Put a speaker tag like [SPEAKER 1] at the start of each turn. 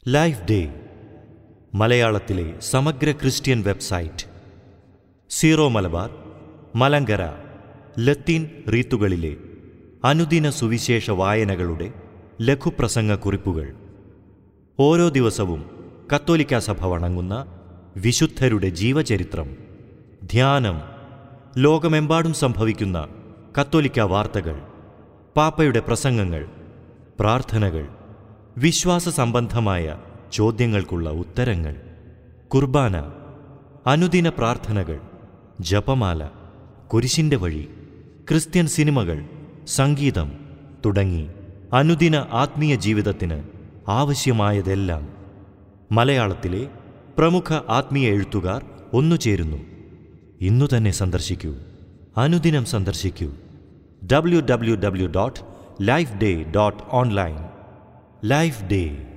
[SPEAKER 1] life day മലയാളത്തിലെ സമഗ്ര Christian website Syro Malabar Malankara Latin റീത്തുകളിലെ അനുദിന സുവിശേഷ വായനകളുടെ ലഘുപ്രസംഗ കുറിപ്പുകൾ ഓരോ ദിവസവും കത്തോലിക്ക സഭ വണങ്ങുന്ന വിശുദ്ധരുടെ ജീവചരിത്രം ധ്യാനം ലോകമെമ്പാടും സംഭവിക്കുന്ന കത്തോലിക്ക വാർത്തകൾ പാപ്പയുടെ പ്രസംഗങ്ങൾ പ്രാർത്ഥനകൾ വിശ്വാസ സംബന്ധമായ ചോദ്യങ്ങൾക്കുള്ള ഉത്തരങ്ങൾ കുർബാന അനുദിന പ്രാർത്ഥനകൾ ജപമാല കുരിശിൻ്റെ വഴി ക്രിസ്ത്യൻ സിനിമകൾ സംഗീതം തുടങ്ങി അനുദിന ആത്മീയ ജീവിതത്തിന് ആവശ്യമായതെല്ലാം മലയാളത്തിലെ പ്രമുഖ ആത്മീയ എഴുത്തുകാർ ഒന്നുചേരുന്നു ഇന്നു തന്നെ സന്ദർശിക്കൂ അനുദിനം സന്ദർശിക്കൂ W W W dot life day dot online life day